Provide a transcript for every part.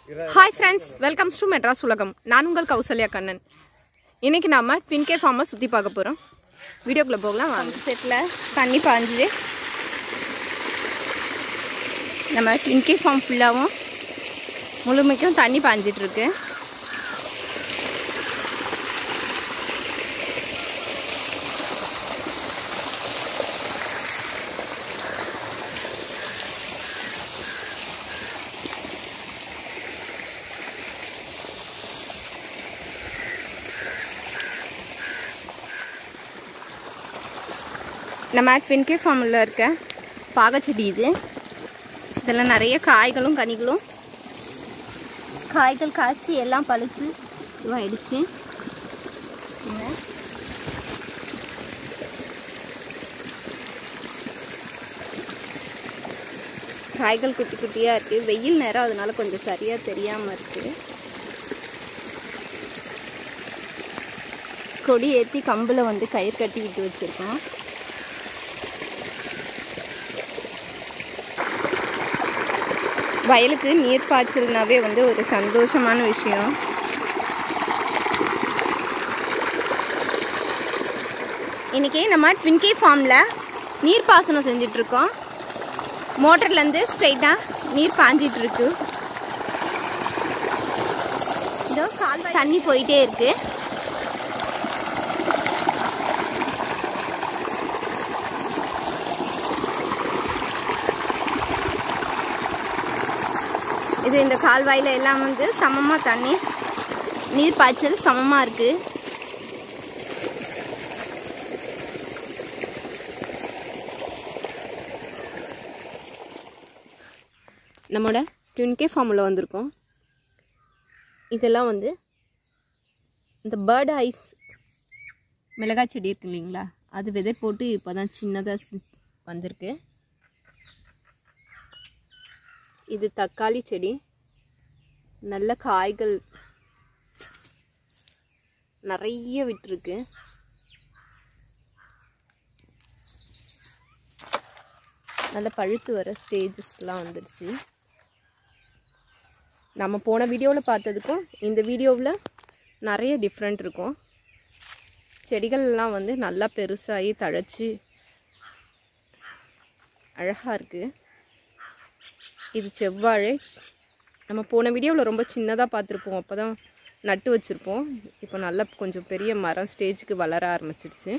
hi friends welcomes to Madras உலகம் நான் உங்கள் கௌசல்யா கண்ணன் இன்றைக்கி நாம் ட்வின் கே ஃபார்மை சுற்றி பார்க்க போகிறோம் வீடியோக்குள்ளே போகலாம் வாங்க செட்டில் தண்ணி பாஞ்சுது நம்ம ட்வின் கே ஃபார்ம் ஃபுல்லாகவும் முழுமைக்கும் தண்ணி பாஞ்சிட்ருக்கு நம்ம ட்வின் கே ஃபார்மில் இருக்க பாகச்செடி இது இதில் நிறைய காய்களும் கனிகளும் காய்கள் காய்ச்சி எல்லாம் பழுத்து இதுவாகிடுச்சு காய்கள் குட்டி குட்டியாக இருக்குது வெயில் நேரம் அதனால கொஞ்சம் சரியாக தெரியாமல் இருக்குது கொடி ஏற்றி கம்பில் வந்து கயிறு கட்டி விட்டு வச்சுருக்கோம் வயலுக்கு நீர் பாய்ச்சல்னாவே வந்து ஒரு சந்தோஷமான விஷயம் இன்றைக்கி நம்ம ட்வின்கே ஃபார்மில் நீர் பாசனம் செஞ்சிட்ருக்கோம் மோட்டர்லேருந்து ஸ்ட்ரைட்டாக நீர் பாஞ்சிட்ருக்கு இதோ கால் தண்ணி போயிட்டே இருக்குது இது இந்த கால்வாயில் எல்லாம் வந்து சமமாக தண்ணி நீர் பாய்ச்சல் சமமாக இருக்குது நம்மளோட ட்வின்கே ஃபார்மில் வந்திருக்கோம் இதெல்லாம் வந்து இந்த பேர்ட் ஐஸ் மிளகாய் செடி இருக்கு இல்லைங்களா அது விதை போட்டு இப்போ தான் சின்னதாக வந்திருக்கு இது தக்காளி செடி நல்ல காய்கள் நிறைய விட்டுருக்கு நல்ல பழுத்து வர ஸ்டேஜஸ்லாம் வந்துடுச்சு நம்ம போன வீடியோவில் பார்த்ததுக்கும் இந்த வீடியோவில் நிறைய டிஃப்ரெண்ட் இருக்கும் செடிகள்லாம் வந்து நல்லா பெருசாகி தழைச்சி அழகாக இருக்குது இது செவ்வாழை நம்ம போன வீடியோவில் ரொம்ப சின்னதாக பார்த்துருப்போம் அப்போ தான் நட்டு வச்சுருப்போம் இப்போ நல்லா கொஞ்சம் பெரிய மரம் ஸ்டேஜுக்கு வளர ஆரம்பிச்சிடுச்சு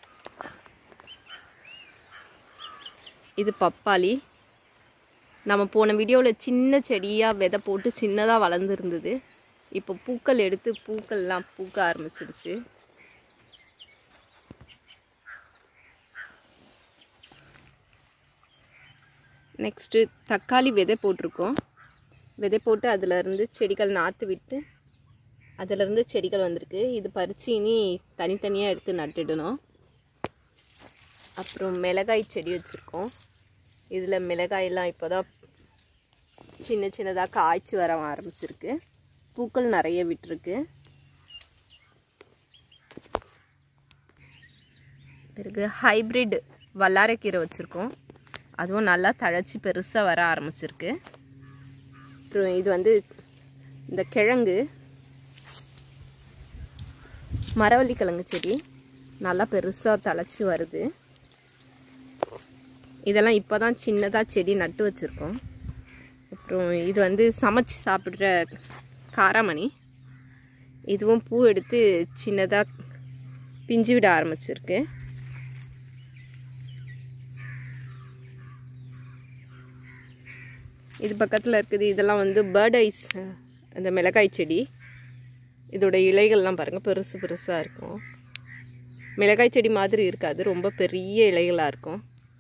இது பப்பாளி நம்ம போன வீடியோவில் சின்ன செடியாக விதை போட்டு சின்னதாக வளர்ந்துருந்தது இப்போ பூக்கள் எடுத்து பூக்கள்லாம் பூக்க ஆரம்பிச்சிடுச்சு நெக்ஸ்ட்டு தக்காளி விதை போட்டிருக்கோம் விதை போட்டு அதிலருந்து செடிகள் நாற்று விட்டு அதிலருந்து செடிகள் வந்திருக்கு இது பறித்து இனி தனித்தனியாக எடுத்து நட்டுடணும் அப்புறம் மிளகாய் செடி வச்சுருக்கோம் இதில் மிளகாயெல்லாம் இப்போ தான் சின்ன சின்னதாக காய்ச்சி வர ஆரம்பிச்சிருக்கு பூக்கள் நிறைய விட்டுருக்கு பிறகு ஹைப்ரிட் வல்லாரைக்கீரை வச்சுருக்கோம் அதுவும் நல்லா தழைச்சி பெருசாக வர ஆரம்பிச்சிருக்கு அப்புறம் இது வந்து இந்த கிழங்கு மரவள்ளி கிழங்கு செடி நல்லா பெருசாக தழைச்சி வருது இதெல்லாம் இப்போ தான் சின்னதாக செடி நட்டு வச்சுருக்கோம் அப்புறம் இது வந்து சமைச்சு சாப்பிட்ற காராமணி இதுவும் பூ எடுத்து சின்னதாக பிஞ்சு விட ஆரம்பிச்சிருக்கு இது பக்கத்தில் இருக்குது இதெல்லாம் வந்து பேர்ட் ஐஸ் அந்த மிளகாய் செடி இதோட இலைகள்லாம் பாருங்கள் பெருசு பெருசாக இருக்கும் மிளகாய் செடி மாதிரி இருக்காது ரொம்ப பெரிய இலைகளாக இருக்கும்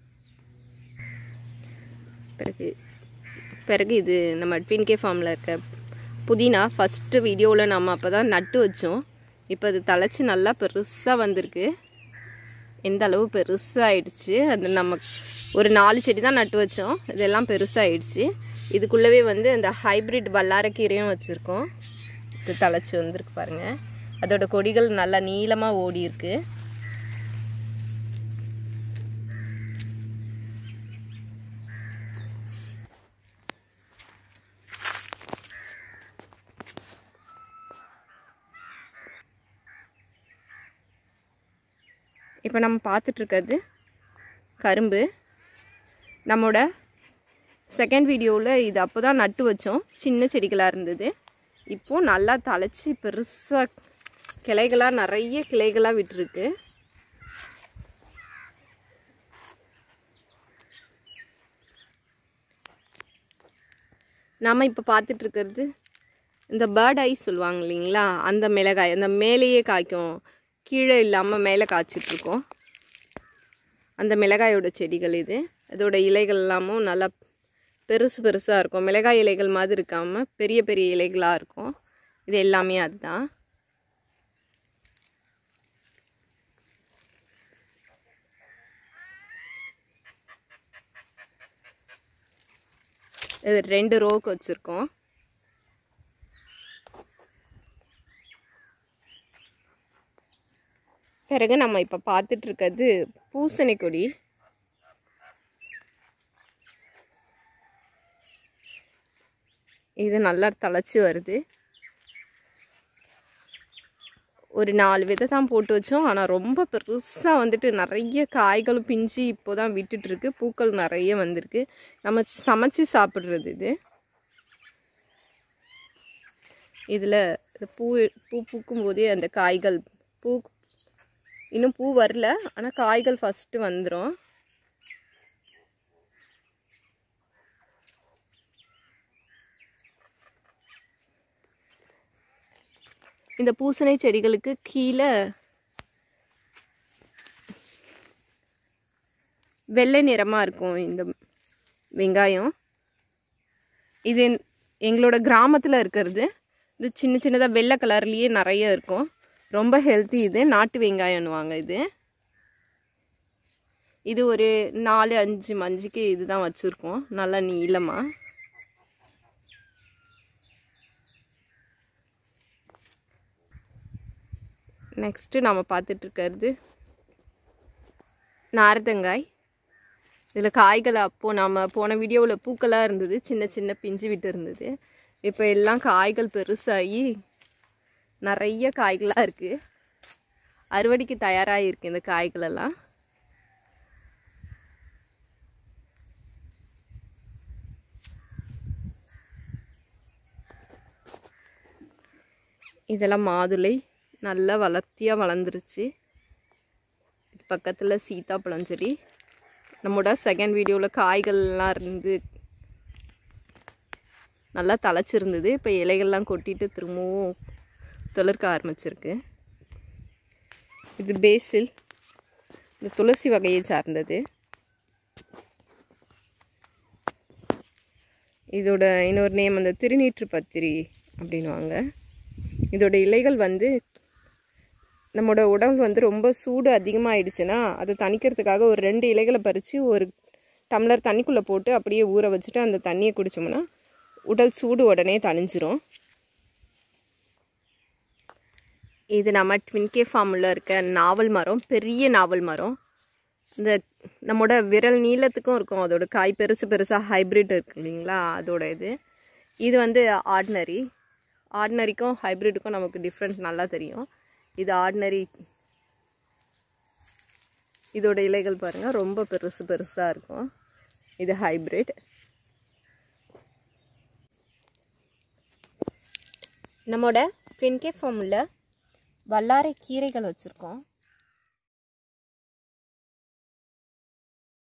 பிறகு பிறகு இது நம்ம ட்வின்கே ஃபார்மில் இருக்க புதினா ஃபஸ்ட்டு வீடியோவில் நம்ம அப்போ தான் நட்டு வச்சோம் இப்போ அது தழைச்சி நல்லா பெருசாக வந்திருக்கு எந்த அளவு பெருசாகிடுச்சு அது நம்ம ஒரு நாலு செடி தான் நட்டு வச்சோம் இதெல்லாம் பெருசாகிடுச்சு இதுக்குள்ளவே வந்து இந்த ஹைப்ரிட் வல்லாரக்கீரையும் வச்சுருக்கோம் இது தழைச்சி வந்திருக்கு பாருங்கள் அதோட கொடிகள் நல்லா நீளமாக ஓடி இருக்கு இப்போ நம்ம பார்த்துட்ருக்கிறது கரும்பு நம்மளோட செகண்ட் வீடியோவில் இது அப்போ தான் நட்டு வச்சோம் சின்ன செடிகளாக இருந்தது இப்போது நல்லா தழைச்சி பெருசாக கிளைகளாக நிறைய கிளைகளாக விட்டுருக்கு நாம் இப்போ பார்த்துட்ருக்கிறது இந்த பேர்ட் ஐ சொல்லுவாங்க இல்லைங்களா அந்த மிளகாய் அந்த மேலேயே காய்க்கும் கீழே இல்லாமல் மேலே காய்ச்சிட்ருக்கோம் அந்த மிளகாயோட செடிகள் இது அதோட இலைகள் எல்லாமும் நல்லா பெருசு பெருசாக இருக்கும் மிளகாய் இலைகள் மாதிரி இருக்காமல் பெரிய பெரிய இலைகளாக இருக்கும் இது எல்லாமே அதுதான் இது ரெண்டு ரோக்கு வச்சுருக்கோம் பிறகு நம்ம இப்போ பார்த்துட்டு இருக்கிறது பூசணி கொடி இது நல்லா தழைச்சி வருது ஒரு நாலு விதை தான் போட்டு வச்சோம் ஆனால் ரொம்ப பெருசாக வந்துட்டு நிறைய காய்களும் பிஞ்சு இப்போ தான் விட்டுட்டுருக்கு பூக்கள் நிறைய வந்திருக்கு நம்ம சமைச்சு சாப்பிட்றது இது இதில் பூ பூ பூக்கும் போதே அந்த காய்கள் பூ இன்னும் பூ வரல ஆனால் காய்கள் ஃபஸ்ட்டு வந்துடும் இந்த பூசணி செடிகளுக்கு கீழே வெள்ளை நிறமாக இருக்கும் இந்த வெங்காயம் இது எங்களோட கிராமத்தில் இருக்கிறது இது சின்ன சின்னதாக வெள்ளை கலர்லேயே நிறைய இருக்கும் ரொம்ப ஹெல்த்தி இது நாட்டு வெங்காயம்னுவாங்க இது இது ஒரு நாலு அஞ்சு மஞ்சுக்கு இதுதான் வச்சுருக்கோம் நல்லா நீளமாக நெக்ஸ்ட்டு நம்ம பார்த்துட்ருக்கிறது நாரதங்காய் இதில் காய்கள் அப்போது நம்ம போன வீடியோவில் பூக்களாக இருந்தது சின்ன சின்ன பிஞ்சு விட்டு இருந்தது இப்போ எல்லாம் காய்கள் பெருசாகி நிறைய காய்களாக இருக்குது அறுவடைக்கு தயாராக இருக்குது இந்த காய்களெல்லாம் இதெல்லாம் மாதுளை நல்லா வளர்த்தியாக வளர்ந்துருச்சு இது பக்கத்தில் சீத்தாப்பழம் செடி நம்மளோட செகண்ட் வீடியோவில் காய்கள்லாம் இருந்து நல்லா தழைச்சிருந்தது இப்போ இலைகள்லாம் கொட்டிட்டு திரும்பவும் துளிர்க்க ஆரம்பிச்சிருக்கு இது பேசில் இந்த துளசி வகையை சார்ந்தது இதோட இன்னொரு நேம் அந்த திருநீற்று பத்திரி அப்படின்வாங்க இதோட இலைகள் வந்து நம்மளோட உடல் வந்து ரொம்ப சூடு அதிகமாகிடுச்சுன்னா அதை தணிக்கிறதுக்காக ஒரு ரெண்டு இலைகளை பறித்து ஒரு டம்ளர் தண்ணிக்குள்ளே போட்டு அப்படியே ஊற வச்சுட்டு அந்த தண்ணியை குடித்தோம்னா உடல் சூடு உடனே தணிஞ்சிரும் இது நம்ம ட்வின்கே ஃபார்மில் இருக்க நாவல் மரம் பெரிய நாவல் மரம் இந்த நம்மளோட விரல் நீளத்துக்கும் இருக்கும் அதோட காய் பெருசு பெருசாக ஹைப்ரிட் இருக்கு இல்லைங்களா அதோட இது இது வந்து ஆர்டினரி ஆர்டினரிக்கும் ஹைப்ரிட்டுக்கும் நமக்கு டிஃப்ரெண்ட் நல்லா தெரியும் இது ஆர்டினரி இதோட இலைகள் பாருங்கள் ரொம்ப பெருசு பெருசாக இருக்கும் இது ஹைப்ரிட் நம்மோட ட்வின்கே ஃபார்மில் வல்லாரை கீரைகள் வச்சுருக்கோம்